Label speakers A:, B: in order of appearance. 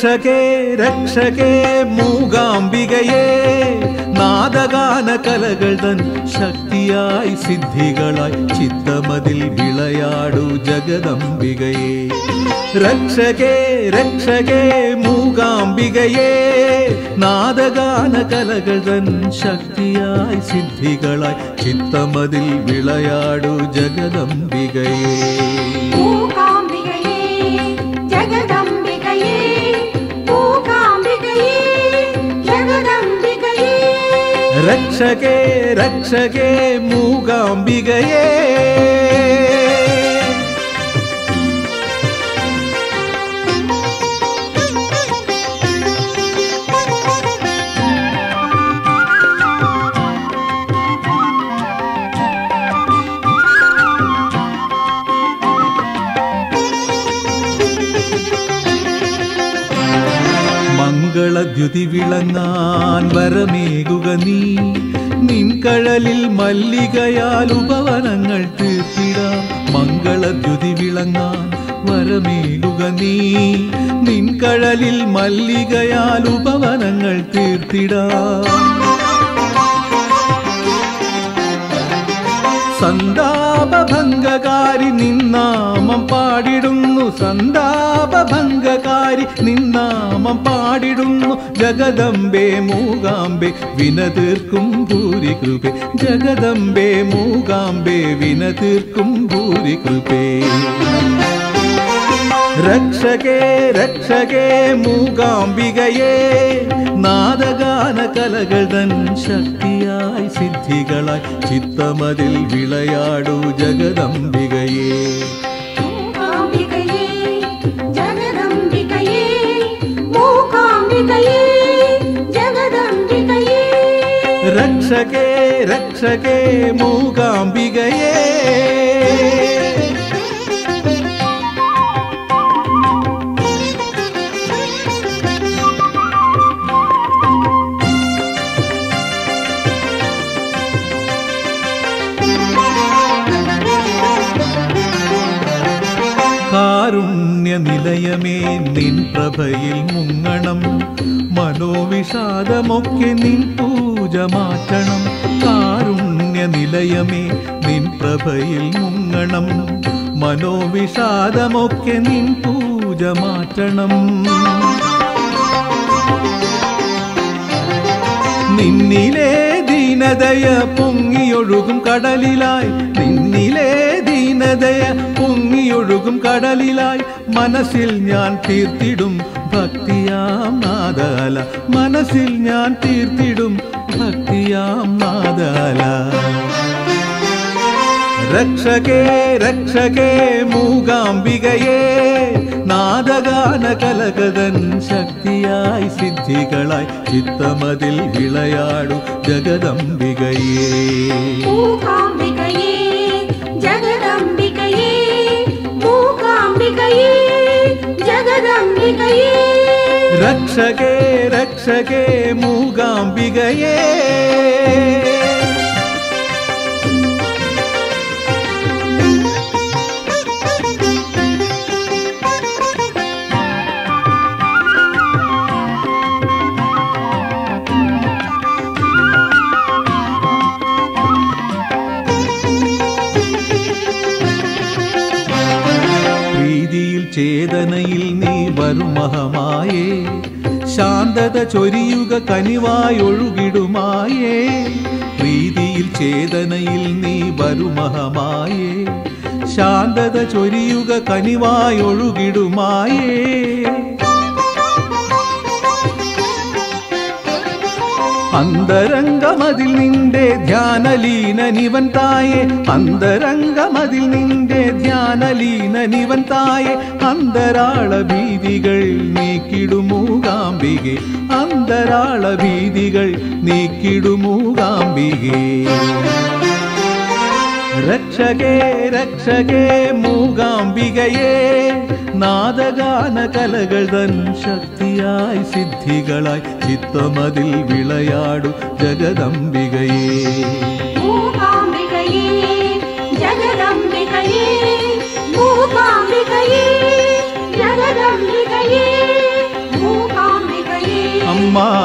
A: രക്ഷകേ രക്ഷകേ മൂകാംബികയേ നാദഗാന കലകൾ തൻ ശക്തിയായി സിദ്ധികളായി ചിത്തമതിൽ വിളയാടു ജഗദംബികയേ രക്ഷകേ രക്ഷകേ മൂകാംബികയേ നാദഗാന കലകൾ തൻ ശക്തിയായി സിദ്ധികളായി ചിത്തമതിൽ വിളയാടു ജഗദംബികയേ
B: മൂകാംബികയേ ജഗദംബികയേ മൂകാംബികയേ ജഗദംബികയേ
A: രക്ഷകേ രക്ഷകേ മൂകാംബികയേ മംഗളദ്യുതി വിളങ്ങാൻ വരമേകുക നീ നിൻകഴലിൽ മല്ലികയാൽ ഉപവനങ്ങൾ തീർത്തിടാം മംഗളദ്യുതി വിളങ്ങാൻ വരമേകുക നീ നിൻകഴലിൽ മല്ലികയാൽ ഉപവനങ്ങൾ തീർത്തിടാം സന്താപഭംഗകാരി നിന്നാമം പാടിടുന്നു സന്താപഭംഗകാരി നിന്നാമം പാടിടുന്നു ജഗദംബേ മൂകാംബെ വിനതീർക്കും ഭൂരി കൃപേ ജഗദംബേ മൂകാംബെ വിനതീർക്കും ഭൂരി കൃപേ രക്ഷകേ രക്ഷകേ മൂകാംബികയേ നാദഗാന കലകൾ തൻ ശക്തിയായി സിദ്ധികളായി ചിത്തമതിൽ വിളയാടു ജഗദംബികയേ
B: മൂകാംബികയേ ജഗദംബികയേ മൂകാംബികയേ ജഗദംബികയേ
A: രക്ഷകേ രക്ഷകേ മൂകാംബികയേ കാരുണ്യ നിലയമേ നിൻ പ്രഭയിൽ മുങ്ങണം മനോവിഷാദമൊക്കെ നിൻ പൂജ മാറ്റണം കാരുണ്യ നിലയമേ നിൻ പ്രഭയിൽ മുങ്ങണം മനോവിഷാദമൊക്കെ നിൻ പൂജ മാറ്റണം നിന്നിലെ ദീനതയ പൊങ്ങിയൊഴുകും കടലിലായി നിന്നിലെ ദീനതയ പൊങ്ങിയൊഴുകും കടലിലായി മനസ്സിൽ ഞാൻ തീർത്തിടും ഭക്തിയാം നാദാല മനസ്സിൽ ഞാൻ തീർത്തിടും ഭക്തിയാം നാദാല രക്ഷകേ രക്ഷകേ മൂകാംബികയേ നാദഗാന കലകതൻ ശക്തിയായി സിദ്ധികളായി ചിത്തമതിൽ വിളയാടു ജഗദംബികയേ
B: മൂകാംബികയേ ജഗദംബികയേ മൂകാംബികയേ ജഗദംബികയേ
A: രക്ഷകേ രക്ഷകേ മൂകാംബികയേ പ്രീതിയിൽ ചേതനയിൽ നീ വരുമഹമായേ ശാന്തത ചൊരിയുക കനിവായൊഴുകിടുമായേ പ്രീതിയിൽ ചേതനയിൽ നീ വരുമഹമായേ ശാന്തത ചൊരിയുക കനിവായൊഴുകിടുമായേ അന്തരംഗമതിൽ നിന്റെ ധ്യാനലീനനിവൻ തായെ അന്തരംഗമതിൽ നിന്റെ ധ്യാനലീനനിവൻ തായെ അന്തരാള ഭീതികൾ നീക്കിടുമൂകാംബികെ അന്തരാള ഭീതികൾ നീക്കിടുമൂകാംബികേ രക്ഷകേ രക്ഷകേ മൂകാംബികയേ നാദഗാന കലകൾ തൻ ശക്തിയായി സിദ്ധികളായി ചിത്തമതിൽ വിളയാടു ജഗദംബികയേ
B: മൂകാംബികയേ ജഗദംബികയേ മൂകാംബികയേ ജഗദംബികയേ
A: മാ